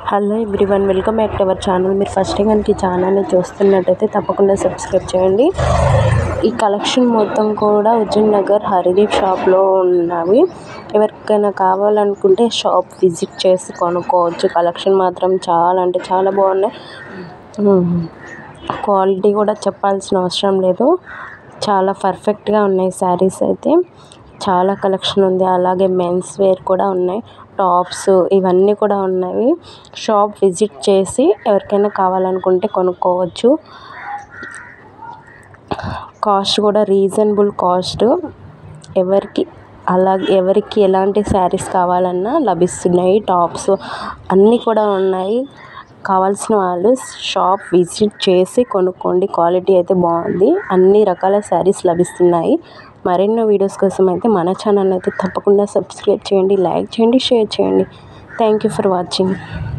hello everyone welcome back to our channel మీరు first time కనుక ఈ ఛానల్ని చూస్తున్నట్టయితే తప్పకుండా సబ్స్క్రైబ్ చేయండి ఈ కలెక్షన్ మొత్తం కూడా ఉజ్జన్ నగర్ హరిదీప్ షాప్లో ఉన్నవి ఎవరికైనా కావాలనుకుంటే షాప్ విజిట్ చేసి కొనుక్కోవచ్చు కలెక్షన్ మాత్రం చాలా అంటే చాలా బాగున్నాయి క్వాలిటీ కూడా చెప్పాల్సిన అవసరం లేదు చాలా పర్ఫెక్ట్గా ఉన్నాయి శారీస్ అయితే చాలా కలెక్షన్ ఉంది అలాగే మెన్స్ వేర్ కూడా ఉన్నాయి టాప్స్ ఇవన్నీ కూడా ఉన్నవి షాప్ విజిట్ చేసి ఎవరికైనా కావాలనుకుంటే కొనుక్కోవచ్చు కాస్ట్ కూడా రీజనబుల్ కాస్ట్ ఎవరికి అలాగే ఎవరికి ఎలాంటి శారీస్ కావాలన్నా లభిస్తున్నాయి టాప్స్ అన్నీ కూడా ఉన్నాయి కావాల్సిన వాళ్ళు షాప్ విజిట్ చేసి కొనుక్కోండి క్వాలిటీ అయితే బాగుంది అన్ని రకాల శారీస్ లభిస్తున్నాయి మరెన్నో వీడియోస్ కోసం అయితే మన ఛానల్ అయితే తప్పకుండా సబ్స్క్రైబ్ చేయండి లైక్ చేయండి షేర్ చేయండి థ్యాంక్ యూ ఫర్ వాచింగ్